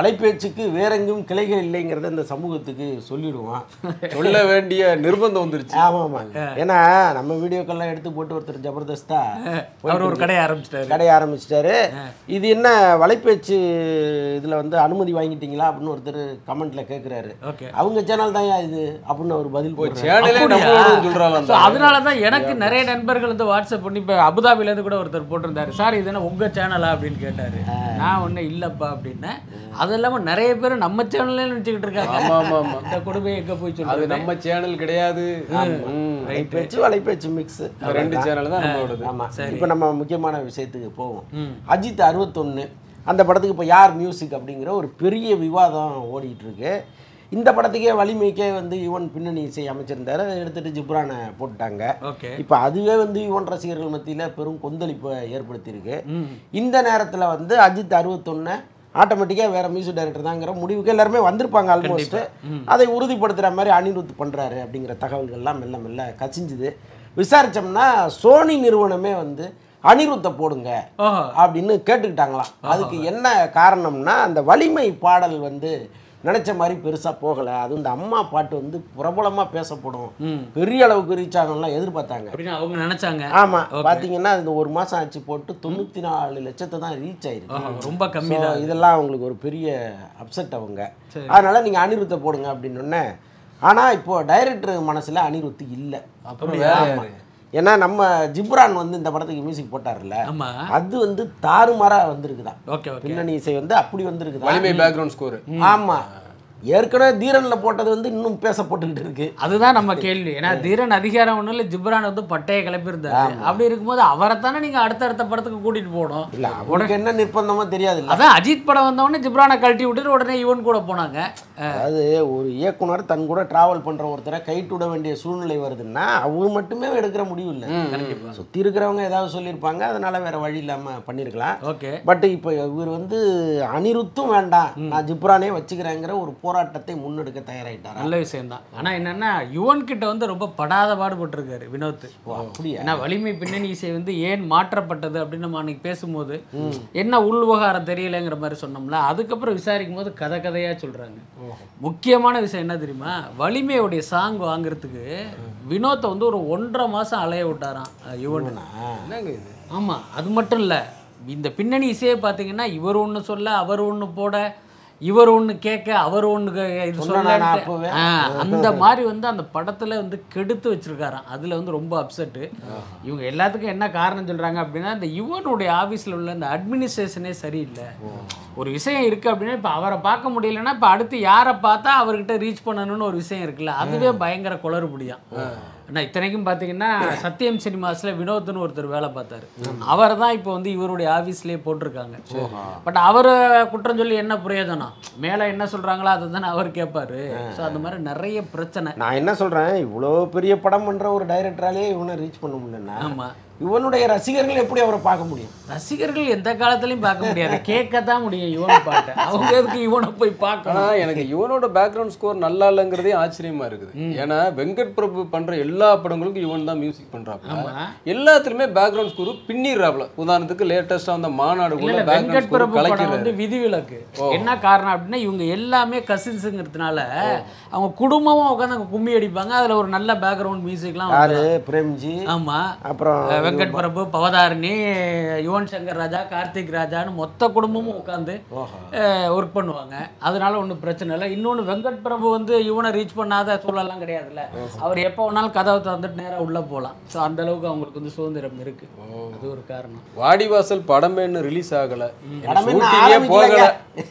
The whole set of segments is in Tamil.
வலைப்பேச்சுக்கு வேறெங்கும் கிளைகள் இல்லைங்கிறத இந்த சமூகத்துக்கு சொல்லிடுவான் சொல்ல வேண்டிய நிர்பந்தம் வந்துருச்சு ஆமா ஆமா ஏன்னா நம்ம வீடியோக்கெல்லாம் எடுத்து போட்டு ஒருத்தர் ஜபர்தஸ்தா அவர் ஒரு கடையை ஆரம்பிச்சிட்டாரு கடைய ஆரம்பிச்சிட்டாரு இது என்ன வலைப்பேச்சு இதுல வந்து அனுமதி வாங்கிட்டீங்களா அப்படின்னு ஒருத்தர் கமெண்ட்ல கேக்குறாரு ஓகே அவங்க சேனல் தான் இது அப்படின்னு அவர் பதில் போடுறாரு சேனலே நம்மளோட சொல்றாங்க ஸோ அதனால தான் எனக்கு நிறைய நண்பர்கள் வந்து வாட்ஸ்அப் பண்ணி இப்போ அபுதாபிலேருந்து கூட ஒருத்தர் போட்டிருந்தாரு சார் இது என்ன உங்கள் சேனலா அப்படின்னு கேட்டார் நான் ஒன்றும் இல்லைப்பா அப்படின்னேன் அது இல்லாமல் நிறைய பேர் நம்ம சேனல்லே நினச்சிக்கிட்டு இருக்காங்க ஆமா ஆமா ஆமா இந்த கொடுமை எங்கே போய் அது சொல்றது நம்ம சேனல் கிடையாது ம். வலைப்பேச்சு வலைப்பேச்சு மிக்ஸ் இந்த ரெண்டு சேனல் தான் நம்மளோடது ஆமா இப்போ நம்ம முக்கியமான விஷயத்துக்கு போவோம் அஜித் அறுபத்தொன்னு அந்த படத்துக்கு இப்போ யார் மியூசிக் அப்படிங்கிற ஒரு பெரிய விவாதம் ஓடிட்டு இருக்கு இந்த படத்துக்கே வலிமைக்கே வந்து யுவன் பின்னணி இசை அமைச்சிருந்தாரு அதை எடுத்துட்டு ஜிப்ரானை போட்டுட்டாங்க ஓகே இப்போ அதுவே வந்து யுவன் ரசிகர்கள் மத்தியில் பெரும் கொந்தளிப்பை ஏற்படுத்தியிருக்கு இந்த நேரத்தில் வந்து அஜித் அறுபத்தொன்னு ஆட்டோமேட்டிக்காக வேற மியூசிக் டைரக்டர் தாங்கிற முடிவுக்கு எல்லாருமே வந்திருப்பாங்க ஆல்மோஸ்ட் அதை உறுதிப்படுத்துகிற மாதிரி அனிருத் பண்ணுறாரு அப்படிங்கிற தகவல்கள்லாம் மெல்ல மெல்ல கசிஞ்சுது விசாரிச்சோம்னா சோனி நிறுவனமே வந்து அனிருத்தை போடுங்க ஓஹோ அப்படின்னு கேட்டுக்கிட்டாங்களாம் அதுக்கு என்ன காரணம்னா அந்த வலிமை பாடல் வந்து நினைச்ச மாதிரி பெருசா போகல அதுவும் இந்த அம்மா பாட்டு வந்து பிரபலமா பேசப்படும் பெரிய அளவுக்கு ரீச் ஆகணும்லாம் எதிர்பார்த்தாங்க அப்படின்னு அவங்க நினச்சாங்க ஆமா பாத்தீங்கன்னா இந்த ஒரு மாசம் ஆச்சு போட்டு தொண்ணூத்தி நாலு லட்சத்தை தான் ரீச் ஆயிருக்கு ரொம்ப கம்மி So, இதெல்லாம் அவங்களுக்கு ஒரு பெரிய அப்செட் அவங்க அதனால நீங்க அனிருத்தை போடுங்க அப்படின்னு உடனே ஆனா இப்போ டைரக்டர் மனசுல அனிருத் இல்ல அப்புறம் வேற ஆமா. ஏன்னா நம்ம ஜிப்ரான் வந்து இந்த படத்துக்கு மியூசிக் போட்டார்ல ஆமா அது வந்து தாறுமாறா வந்திருக்குதான் ஓகே ஓகே பின்னணி இசை வந்து அப்படி வந்திருக்குதான் வலிமை பேக்ரவுண்ட் ஸ்கோர் ஆமா ஏற்கனவே தீரன்ல போட்டது வந்து இன்னும் பேசப்பட்டுக்கிட்டு இருக்கு அதுதான் நம்ம கேள்வி ஏன்னா தீரன் அதிகாரம் ஒன்றும் இல்லை ஜிப்ரான் வந்து பட்டையை கிளப்பியிருந்தாரு அப்படி இருக்கும்போது அவரைத்தானே நீங்க அடுத்தடுத்த படத்துக்கு கூட்டிட்டு போகணும் இல்ல அவனுக்கு என்ன நிர்பந்தமோ தெரியாது இல்ல அதான் அஜித் படம் வந்த உடனே ஜிப்ரானை கழட்டி விட்டுட்டு உடனே யுவன் கூட போனாங்க அதாவது ஒரு இயக்குனர் தன் கூட டிராவல் பண்ற ஒருத்தரை கைட்டு விட வேண்டிய சூழ்நிலை வருதுன்னா அவர் மட்டுமே எடுக்கிற முடிவு இல்லை சுத்தி இருக்கிறவங்க ஏதாவது சொல்லியிருப்பாங்க அதனால வேற வழி இல்லாம பண்ணியிருக்கலாம் ஓகே பட் இப்போ இவர் வந்து அனிருத்தும் வேண்டாம் நான் ஜிப்ரானே வச்சுக்கிறேங்கிற ஒரு போராட்டத்தை முன்னெடுக்க தயாராயிட்டாரா நல்ல விஷயம்தான் ஆனா என்னன்னா யுவன் கிட்ட வந்து ரொம்ப படாத பாடுபட்டிருக்காரு வினோத் ஓ, அப்படியா ஏன்னா வலிமை பின்னணி இசை வந்து ஏன் மாற்றப்பட்டது அப்படின்னு நம்ம அன்னைக்கு பேசும்போது என்ன உள்விவகாரம் தெரியலங்கிற மாதிரி சொன்னோம்ல அதுக்கப்புறம் விசாரிக்கும் போது கதை கதையா சொல்றாங்க முக்கியமான விஷயம் என்ன தெரியுமா வலிமையுடைய சாங் வாங்குறதுக்கு வினோத்தை வந்து ஒரு ஒன்றரை மாசம் அலைய விட்டாராம் அஹ், யுவன் என்னங்க இது ஆமா அது மட்டும் இல்ல இந்த பின்னணி இசையே பார்த்தீங்கன்னா இவர் ஒண்ணு சொல்ல அவர் ஒண்ணு போட இவர் ஒண்ணு கேட்க அவர் ஒண்ணு இது சொன்னா சொல்ல நான் அப்பவே. அந்த மாதிரி வந்து அந்த படத்துல வந்து கெடுத்து வச்சிருக்காராம் அதுல வந்து ரொம்ப அப்செட்டு இவங்க எல்லாத்துக்கும் என்ன காரணம் சொல்றாங்க அப்படின்னா இந்த யுவனுடைய ஆபீஸ்ல உள்ள இந்த அட்மினிஸ்ட்ரேஷனே சரியில்லை ஒரு விஷயம் இருக்கு அப்படின்னா இப்ப அவரை பார்க்க முடியலன்னா இப்ப அடுத்து யாரை பார்த்தா அவர்கிட்ட ரீச் பண்ணணும்னு ஒரு விஷயம் இருக்குல்ல அதுவே பயங்கர குளறுபடியாம் ஆனால் இத்தனைக்கும் பார்த்தீங்கன்னா சத்யம் சினிமாஸில் வினோத்னு ஒருத்தர் வேலை பார்த்தாரு அவரை தான் இப்போ வந்து இவருடைய ஆஃபீஸ்லேயே போட்டிருக்காங்க பட் அவர் குற்றம் சொல்லி என்ன பிரயோஜனம் மேலே என்ன சொல்கிறாங்களோ அதை தானே அவர் கேட்பாரு ஸோ அந்த மாதிரி நிறைய பிரச்சனை நான் என்ன சொல்றேன் இவ்வளோ பெரிய படம் பண்ற ஒரு டைரக்டராலே இவனை ரீச் பண்ண முடியலன்னா ஆமாம் இவனுடைய ரசிகர்கள் எப்படி அவரை பார்க்க முடியும் ரசிகர்கள் எந்த காலத்துலையும் பார்க்க முடியாது கேட்கத்தான் முடியும் இவன் பாட்டை அவங்க எதுக்கு இவனை போய் ஆனா பார்க்கணும் எனக்கு யுவனோட பேக்ரவுண்ட் ஸ்கோர் நல்லா இல்லைங்கிறதே ஆச்சரியமா இருக்குது ஏன்னா வெங்கட் பிரபு பண்ற எல்லா படங்களுக்கும் யுவன் தான் மியூசிக் பண்றாப்ல ஆமா. எல்லாத்துலயுமே பேக்ரவுண்ட் ஸ்கோர் பின்னிடுறாப்ல உதாரணத்துக்கு லேட்டஸ்டா வந்த மாநாடு இல்ல கூட இல்ல, பேக்ரவுண்ட் வெங்கட் ஸ்கோர் பிரபு படம் கலக்கிறாரு வந்து விதிவிலக்கு என்ன காரணம் அப்படின்னா இவங்க எல்லாமே கசின்ஸுங்கிறதுனால அவங்க குடும்பமா உட்காந்து அங்க கும்மி அடிப்பாங்க அதுல ஒரு நல்ல பேக்ரவுண்ட் மியூசிக்லாம் யாரு பிரேம்ஜி ஆமா அப்புறம் அஹ் வெங்கட் பிரபு பவதாரணி யுவன் சங்கர் ராஜா கார்த்திக் ராஜான்னு மொத்த குடும்பமும் உட்காந்து ஒர்க் பண்ணுவாங்க அதனால ஒன்றும் பிரச்சனை இல்லை இன்னொன்று வெங்கட் பிரபு வந்து இவனை ரீச் பண்ணாத சூழலாம் கிடையாதுல்ல அவர் எப்போ வேணாலும் கதவை திறந்துட்டு நேரா உள்ள போகலாம் ஸோ அந்த அளவுக்கு அவங்களுக்கு வந்து சுதந்திரம் இருக்கு அது ஒரு காரணம் வாடிவாசல் படமேன்னு ரிலீஸ் ஆகல படமே இன்னும் ஷூட்டிங்கே போகல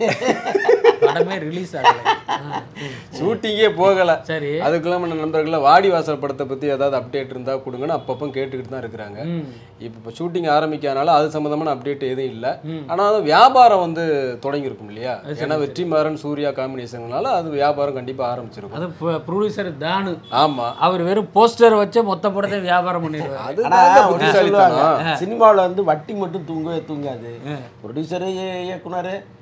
படமே ரிலீஸ் ஆகல ஆ. ஷூட்டிங்கே போகல சரி அதுக்குள்ள நம்ம நண்பர்கள வாடிவாசல் படத்தை பத்தி ஏதாவது அப்டேட் இருந்தா கொடுங்கன்னு அப்பப்போ கேட்டுக்கிட்டு தான் இருக்கிறாங்க ம். இப்போ இப்போ ஷூட்டிங் ஆரம்பிக்காதனால அது சம்மந்தமான அப்டேட் எதுவும் இல்லை ஆனால் அது வியாபாரம் வந்து தொடங்கியிருக்கும் இல்லையா ஏன்னா வெற்றிமாறன் சூர்யா காம்பினேஷன்னால அது வியாபாரம் கண்டிப்பாக ஆரம்பிச்சிருக்கும் அது ப்ரொடியூசர் தானு ஆமா அவர் வெறும் போஸ்டர் வச்சு மொத்த படத்தை வியாபாரம் பண்ணிடுவார் அது ஆனா ஒண்ணு புத்திசாலித்தனம் சொல்லுவாங்க சினிமாவுல வந்து வட்டி மட்டும் தூங்கவே தூங்காது ப்ரொடியூசரு இயக்குனர்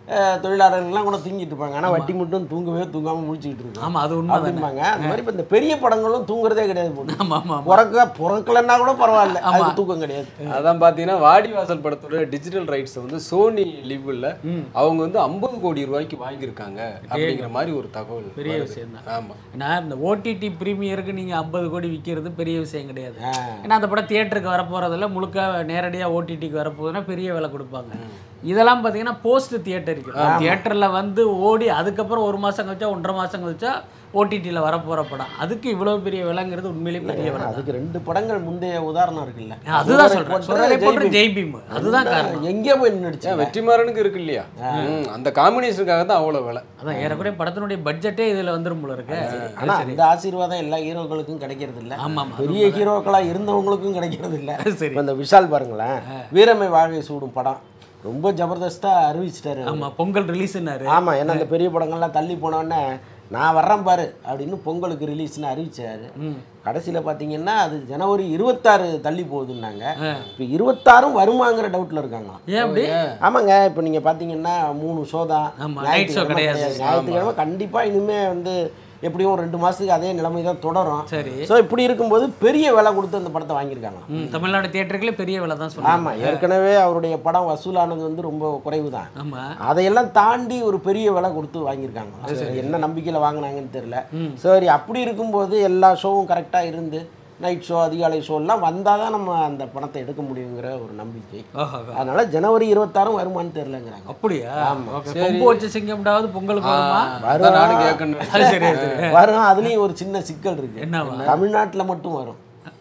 அஹ், தொழிலாளர்கள்லாம் கூட தூங்கிட்டு இருப்பாங்க ஆனா வட்டி மட்டும் தூங்கவே தூங்காம முழிச்சுக்கிட்டு இருக்கோம் ஆமா அது உண்மை அப்படிம்பாங்க அந்த மாதிரி இப்போ இந்த பெரிய படங்களும் தூங்குறதே கிடையாது போல. ஆமா ஆமா பிறக்க பிறக்கலன்னா கூட பரவாயில்ல அதுக்கு தூக்கம் கிடையாது அதான் பார்த்தீங்கன்னா வாடிவாசல் படத்தோட டிஜிட்டல் ரைட்ஸ் வந்து சோனி லிவ்வில் அவங்க வந்து ஐம்பது கோடி ரூபாய்க்கு வாங்கியிருக்காங்க அப்படிங்கிற மாதிரி ஒரு தகவல் பெரிய வருது. விஷயம் தான் ஆமா ஏன்னா இந்த ஓடிடி ப்ரீமியருக்கு நீங்கள் ஐம்பது கோடி விற்கிறது பெரிய விஷயம் கிடையாது ஆ. ஏன்னா அந்த படம் தியேட்டருக்கு வரப்போகிறதில்ல முழுக்க நேரடியாக ஓடிடிக்கு வரப்போகுதுன்னா பெரிய விலை கொடுப்பாங்க இதெல்லாம் பார்த்தீங்கன்னா போஸ்ட் தியேட்டர் இருக்கு தியேட்டரில் வந்து ஓடி அதுக்கப்புறம் ஒரு மாதம் கழிச்சா ஒன்றரை மாதம் கழிச்சா ஓடிடியில் வரப்போகிற படம் அதுக்கு இவ்வளோ பெரிய விலைங்கிறது உண்மையிலேயே பெரிய விலை அதுக்கு ரெண்டு படங்கள் முந்தைய உதாரணம் இருக்குல்ல அதுதான் சூரரை சொல்கிறேன் போட்டு சுரரை போட்டு ஜெய் ஜெய் பீம் அதுதான் காரணம் எங்கே போய் நின்றுச்சு ஏன் வெற்றிமாறனுக்கு இருக்கு இல்லையா ம், அந்த காம்பினேஷனுக்காக தான் அவ்வளோ விலை அதான் ஏறக்குறைய படத்தினுடைய பட்ஜெட்டே இதில் வந்துரும் போல இருக்கு ஆனா அந்த ஆசீர்வாதம் எல்லா ஹீரோக்களுக்கும் கிடைக்கிறது இல்ல ஆமாம் ஆமாம் பெரிய ஹீரோக்களா இருந்தவங்களுக்கும் கிடைக்கிறது இல்ல சரி இப்ப இந்த விஷால் பாருங்களேன் வீரமை வாகை சூடும் படம் ரொம்ப ஜபர்தஸ்தா அறிவிச்சிட்டாரு அவரு. ஆமாம் பொங்கல் ரிலீஸ்னாரு ஆமா ஏன்னா அந்த பெரிய படங்கள்லாம் தள்ளி போனோடனே நான் வர்றேன் பாரு அப்படின்னு பொங்கலுக்கு ரிலீஸ்னு அறிவிச்சாரு கடைசியில பாத்தீங்கன்னா அது ஜனவரி இருபத்தாறு தள்ளி போகுதுன்னாங்க இப்போ இருபத்தாறும் வருமாங்கிற டவுட்ல இருக்காங்க ஏன் அப்படி ஆமாங்க இப்போ நீங்க பாத்தீங்கன்னா மூணு ஷோ தான் ஆமா, night show ஞாயிற்றுக்கிழமை கிடையாது. கிடையாது. ஞாயிற்றுக்கிழமை கண்டிப்பா இனிமே வந்து எப்படியும் ஒரு ரெண்டு மாசத்துக்கு அதே நிலைமை தான் தொடரும் சரி ஸோ இப்படி இருக்கும்போது பெரிய விலை கொடுத்து அந்த படத்தை வாங்கியிருக்காங்க ம், தமிழ்நாடு தியேட்டருக்குள்ளே பெரிய விலை தான் சொல்லுவாங்க ஆமா ஏற்கனவே அவருடைய படம் வசூலானது வந்து ரொம்ப குறைவு தான் ஆமா அதையெல்லாம் தாண்டி ஒரு பெரிய விலை கொடுத்து வாங்கியிருக்காங்க சரி, என்ன நம்பிக்கையில் வாங்கினாங்கன்னு தெரியல சரி அப்படி இருக்கும்போது எல்லா ஷோவும் கரெக்டாக இருந்து நைட் ஷோ அதிகாலை ஷோ எல்லாம் வந்தால் தான் நம்ம அந்த பணத்தை எடுக்க முடியுங்கிற ஒரு நம்பிக்கை ஓஹோ அதனால ஜனவரி இருபத்தாறும் வருமானு தெரியலங்கிறாங்க அப்படியா ஓகே கொம்பு வச்ச சிங்கம்டாவது பொங்கலுக்கு வருமா அதான் நானும் கேட்கணும் அது சரி அது சரி. வரும் அதுலயும் ஒரு சின்ன சிக்கல் இருக்கு என்னவா தமிழ்நாட்டுல மட்டும் வரும்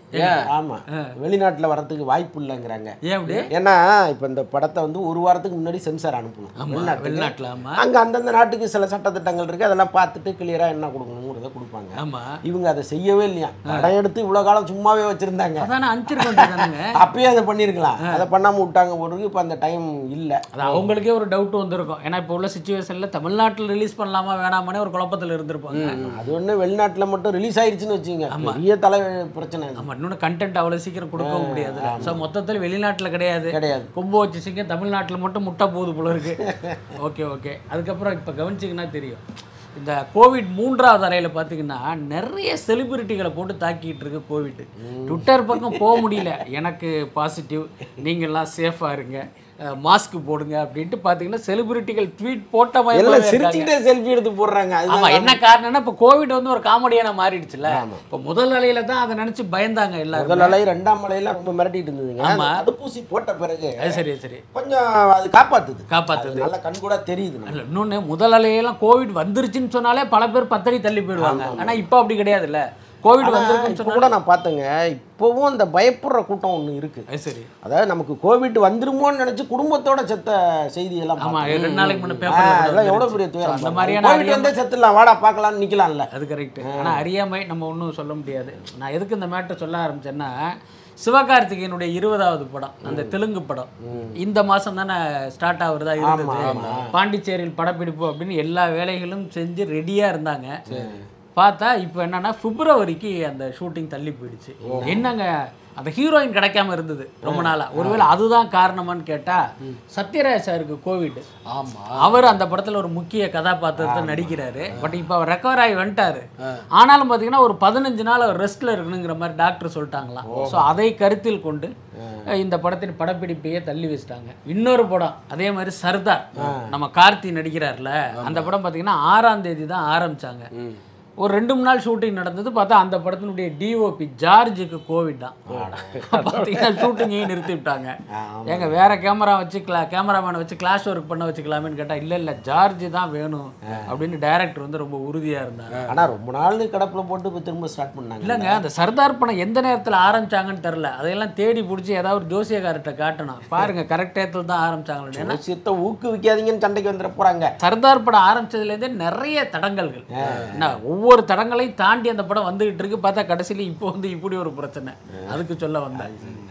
ஆமா வெளிநாட்டுல வரதுக்கு வாய்ப்பு இல்லைங்கிறாங்க ஏன் அப்படி ஏன்னா இப்ப இந்த படத்தை வந்து ஒரு வாரத்துக்கு முன்னாடி சென்சார் அனுப்பணும் வெளிநாட்டுக்கு வெளிநாட்டுல ஆமா அங்க அந்தந்த நாட்டுக்கு சில சட்டத்திட்டங்கள் இருக்கு அதெல்லாம் பார்த்துட்டு கிளியரா என்ன கொடுக்கணுங்கிறத கொடுப்பாங்க ஆமா இவங்க அதை செய்யவே இல்லையா படம் எடுத்து இவ்வளவு காலம் சும்மாவே வச்சிருந்தாங்க அதானே அனுப்பிச்சிருக்க வேண்டியதானுங்க அப்பயே அதை பண்ணியிருக்கலாம் அதை பண்ணாம விட்டாங்க போட்டு இப்போ அந்த டைம் இல்ல அது அவங்களுக்கே ஒரு டவுட் வந்திருக்கும் ஏன்னா இப்போ உள்ள சுச்சுவேஷன்ல தமிழ்நாட்டில் ரிலீஸ் பண்ணலாமா வேணாமானே ஒரு குழப்பத்தில் இருந்திருப்பாங்க அது ஒண்ணு வெளிநாட்டுல மட்டும் ரிலீஸ் ஆயிடுச்சுன்னு வச்சுங்க பெரிய தலை பிரச்சனை அது. நம்ம இன்னொன்று கண்டென்ட் அவ்வளோ சீக்கிரம் கொடுக்கவும் முடியாது ஸோ மொத்தத்தில் வெளிநாட்டில் கிடையாது கிடையாது கொம்பு வச்சு சிங்கம் தமிழ்நாட்டில் மட்டும் முட்டை போகுது போல இருக்கு ஓகே ஓகே அதுக்கப்புறம் இப்போ கவனிச்சிங்கன்னா தெரியும் இந்த கோவிட் மூன்றாவது அறையில் பார்த்தீங்கன்னா நிறைய செலிபிரிட்டிகளை போட்டு தாக்கிட்டு இருக்கு கோவிட் ட்விட்டர் பக்கம் போக முடியல எனக்கு பாசிட்டிவ் நீங்கள்லாம் சேஃபாக இருங்க மாஸ்க் போடுங்க அப்படின்ட்டு பார்த்தீங்கன்னா செலிபிரிட்டிகள் ட்வீட் போட்ட எல்லாம் மாதிரி இருக்காங்க. சிரிச்சுக்கிட்டே செல்ஃபி எடுத்து போடுறாங்க ஆமா அதுதான் என்ன காரணம்னா இப்போ கோவிட் வந்து ஒரு காமெடியான மாறிடுச்சுல இப்போ முதல் அலையில தான் அதை நினைச்சு பயந்தாங்க எல்லாரும் முதல் அலை ரெண்டாம் அலையில ரொம்ப மிரட்டிட்டு இருந்ததுங்க ஆமா. தடுப்பூசி போட்ட பிறகு அது சரி சரி கொஞ்சம் அது காப்பாத்துது காப்பாத்துது அது நல்ல கண் கூட தெரியுது நமக்கு. இல்ல இன்னொன்று முதல் அலையெல்லாம் கோவிட் வந்துருச்சுன்னு சொன்னாலே பல பேர் பத்தடி தள்ளி போயிடுவாங்க ஆனா இப்போ அப்படி கிடையாதுல்ல கோவிட் ஆனா, வந்திருக்குன்னு இப்ப சொன்னா கூட நான் பார்த்தேங்க இப்போவும் அந்த பயப்படுற கூட்டம் ஒண்ணு இருக்கு அது சரி அதாவது நமக்கு கோவிட் வந்துருமோன்னு நினைச்சு குடும்பத்தோட செத்த செய்தி எல்லாம் ஆமா பார்த்தேன். ரெண்டு நாளைக்கு முன்ன ஆ, பேப்பர் அதெல்லாம் எவ்வளவு பெரிய துயரம் அந்த பாருங்க. மாதிரியான கோவிட் அறியாம- வந்தே செத்துடலாம் வாடா பார்க்கலாம்னு நிக்கலாம்ல அது கரெக்ட் ஆனா அறியாமை நம்ம ஒன்றும் சொல்ல முடியாது நான் எதுக்கு இந்த மேட்டர் சொல்ல ஆரம்பிச்சேன்னா சிவகார்த்திகேயனுடைய இருபதாவது படம் அந்த தெலுங்கு படம் இந்த மாசம் தானே ஸ்டார்ட் ஆகுறதா இருந்தது பாண்டிச்சேரியில் படப்பிடிப்பு அப்படின்னு எல்லா வேலைகளும் செஞ்சு ரெடியா இருந்தாங்க பார்த்தா இப்போ என்னன்னா பிப்ரவரிக்கு அந்த ஷூட்டிங் தள்ளி போயிடுச்சு என்னங்க அந்த ஹீரோயின் கிடைக்காம இருந்தது ரொம்ப நாளா ஒருவேளை அதுதான் காரணமான்னு கேட்டா சத்யராஜ் சாருக்கு கோவிட் ஆமா அவர் அந்த படத்துல ஒரு முக்கிய கதாபாத்திரத்தை நடிக்கிறாரு பட் இப்போ அவர் ரெக்கவர் ஆகி வந்துட்டாரு ஆனாலும் பார்த்தீங்கன்னா ஒரு பதினஞ்சு நாள் அவர் ரெஸ்ட்ல இருக்கணுங்கிற மாதிரி டாக்டர் சொல்லிட்டாங்களாம் ஸோ அதை கருத்தில் கொண்டு அஹ், இந்த படத்தின் படப்பிடிப்பையே தள்ளி வச்சிட்டாங்க இன்னொரு படம் அதே மாதிரி சர்தார் நம்ம கார்த்தி நடிக்கிறார்ல அந்த படம் பார்த்தீங்கன்னா ஆறாம் தேதி தான் ஆரம்பிச்சாங்க ஒரு ரெண்டு மூணு நாள் ஷூட்டிங் நடந்தது பார்த்தா அந்த படத்தினுடைய டிஓபி ஜார்ஜுக்கு கோவிட் தான் பார்த்தீங்கன்னா ஷூட்டிங்கையும் நிறுத்தி விட்டாங்க ஏங்க வேற கேமரா வச்சுக்கலாம் கேமராமேனை வச்சு கிளாஸ் ஒர்க் பண்ண வச்சுக்கலாமேன்னு கேட்டா இல்ல இல்ல ஜார்ஜ் தான் வேணும் அப்படின்னு டைரக்டர் வந்து ரொம்ப உறுதியா இருந்தாங்க ஆனா ரொம்ப நாள் கிடப்புல போட்டு இப்ப திரும்ப ஸ்டார்ட் பண்ணாங்க இல்லைங்க அந்த சர்தார் படம் எந்த நேரத்தில் ஆரம்பிச்சாங்கன்னு தெரில அதையெல்லாம் தேடி பிடிச்சி ஏதாவது ஒரு ஜோசியக்காரர்கிட்ட காட்டணும் பாருங்க கரெக்ட் நேரத்தில் தான் ஆரம்பிச்சாங்களே ஏன்னா விஷயத்தை ஊக்குவிக்காதீங்கன்னு சண்டைக்கு வந்துட போறாங்க சர்தார் படம் ஆரம்பிச்சதுலேருந்தே நிறைய தடங்கல்கள் என்ன ஒவ்வொரு தடங்களையும் தாண்டி அந்த படம் வந்துகிட்டு இருக்கு பார்த்தா கடைசியில இப்போ வந்து இப்படி ஒரு பிரச்சனை அதுக்கு சொல்ல வந்தேன் ஆ.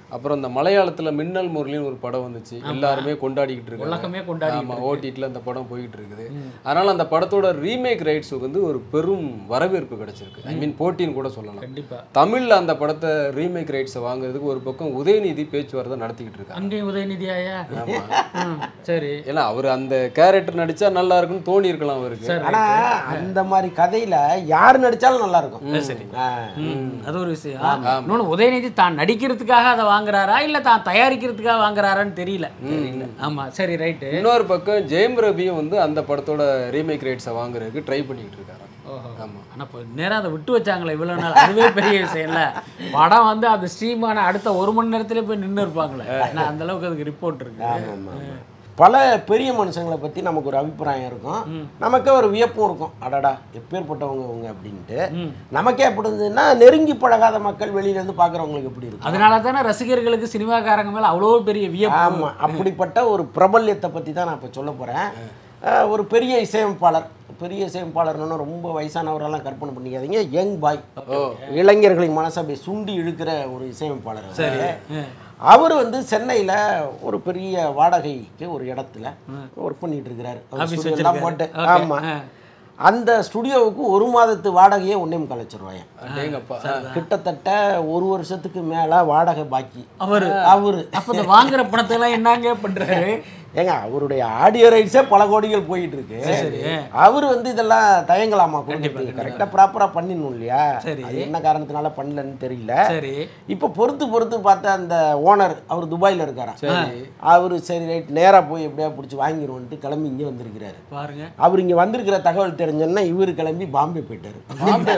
அப்புறம் இந்த மலையாளத்துல மின்னல் முரளின்னு ஒரு படம் வந்துச்சு எல்லாருமே கொண்டாடிக்கிட்டு இருக்காங்க உலகமே கொண்டாடி ஆமா ஓடிடியில் அந்த படம் போயிட்டு இருக்குது அதனால அந்த படத்தோட ரீமேக் ரைட்ஸுக்கு வந்து ஒரு பெரும் வரவேற்பு கிடைச்சிருக்கு ஐ மீன் போட்டின்னு கூட சொல்லலாம் கண்டிப்பா தமிழ்ல அந்த படத்தை ரீமேக் ரைட்ஸை வாங்குறதுக்கு ஒரு பக்கம் உதயநிதி பேச்சுவார்த்தை நடத்திக்கிட்டு இருக்காங்க அங்கேயும் உதயநிதி ஆயா ம், சரி ஏன்னா அவர் அந்த கேரக்டர் நடிச்சா நல்லா இருக்குன்னு தோணி இருக்கலாம் அவருக்கு சரி ஆனா அந்த மாதிரி கதையில யார் நடிச்சாலும் நல்லா இருக்கும் சரி ஆ. ம், அது ஒரு விஷயம் இன்னொன்னு உதயநிதி தான் நடிக்கிறதுக்காக அதை வாங்குறாரா இல்ல தான் தயாரிக்கிறதுக்காக வாங்குறாரான்னு தெரியல ஆமா சரி ரைட்டு இன்னொரு பக்கம் ஜெயம் ரவியும் வந்து அந்த படத்தோட ரீமேக் ரைட்ஸை வாங்குறதுக்கு ட்ரை பண்ணிட்டு இருக்காரு ஓஹோ ஆமா ஆனா இப்போ நேரா அதை விட்டு வச்சாங்களே இவ்வளவு நாள் அதுவே பெரிய விஷயம் இல்ல படம் வந்து அது ஸ்ட்ரீமான அடுத்த ஒரு மணி நேரத்திலே போய் நின்று இருப்பாங்களே ஏன்னா அந்த அளவுக்கு அதுக்கு ரிப்போர்ட் இருக்கு ஆமா, ஆமா. பல பெரிய மனுஷங்களை பத்தி நமக்கு ஒரு அபிப்பிராயம் இருக்கும் நமக்கே ஒரு வியப்பும் இருக்கும் அடடா எப்பேற்பட்டவங்க அவங்க அப்படின்ட்டு நமக்கே எப்படி இருந்ததுன்னா நெருங்கி பழகாத மக்கள் வெளியில இருந்து பாக்குறவங்களுக்கு எப்படி இருக்கும் அதனால தானே ரசிகர்களுக்கு சினிமாக்காரங்க மேல அவ்வளோ பெரிய வியப்பு ஆமா அப்படிப்பட்ட ஒரு பிரபல்யத்தை பத்தி தான் நான் இப்போ சொல்ல போறேன் அஹ், ஒரு பெரிய இசையமைப்பாளர் பெரிய இசையமைப்பாளர்னு ரொம்ப வயசானவரெல்லாம் கற்பனை பண்ணிக்காதீங்க யங் பாய் இளைஞர்களின் மனசை அப்படியே சுண்டி இழுக்கிற ஒரு இசையமைப்பாளர் அவரு. அவர் வந்து சென்னையில ஒரு பெரிய வாடகைக்கு ஒரு இடத்துல ஒர்க் பண்ணிட்டு இருக்கிறாரு அவர் Office studio எல்லாம் வச்சிருக்காரு. போட்டு Okay. ஆமா ஆ. அந்த ஸ்டுடியோவுக்கு ஒரு மாதத்து வாடகையே ஒன்னே முக்கால் லட்ச ரூபாயன் அடேங்கப்பா கிட்டத்தட்ட ஒரு வருஷத்துக்கு மேல வாடகை பாக்கி அவரு அவரு அப்ப இந்த வாங்குற பணத்தை எல்லாம் என்னங்க பண்றாரு ஏங்க அவருடைய ஆடியோ ரைட்ஸே பல கோடிகள் போயிட்டு இருக்கு சரி. அவர் வந்து இதெல்லாம் தயங்கலாமா கொடுக்குறது கரெக்டாக ப்ராப்பராக பண்ணிடணும் இல்லையா சரி. அது என்ன காரணத்தினால பண்ணலன்னு தெரியல சரி இப்போ பொறுத்து பொறுத்து பார்த்த அந்த ஓனர் அவர் துபாயில் இருக்காராம் அவர் சரி ரைட் நேராக போய் எப்படியா பிடிச்சி வாங்கிடுவோன்ட்டு கிளம்பி இங்கே வந்திருக்கிறாரு பாருங்க அவர் இங்கே வந்திருக்கிற தகவல் தெரிஞ்சோன்னா இவர் கிளம்பி பாம்பே போயிட்டாரு பாம்பே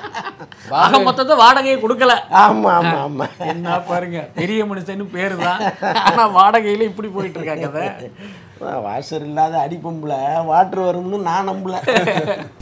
ஆக மொத்தத்தை வாடகையை கொடுக்கல ஆமாம் ஆமாம் ஆமாம் என்ன பாருங்க பெரிய மனுஷன்னு பேரு தான் ஆனா வாடகையில இப்படி போயிட்டு இருக்காங்க கதை வாஷர் இல்லாத அடிப்பம்பில் வாட்டர் வரும்னு நான் நம்பல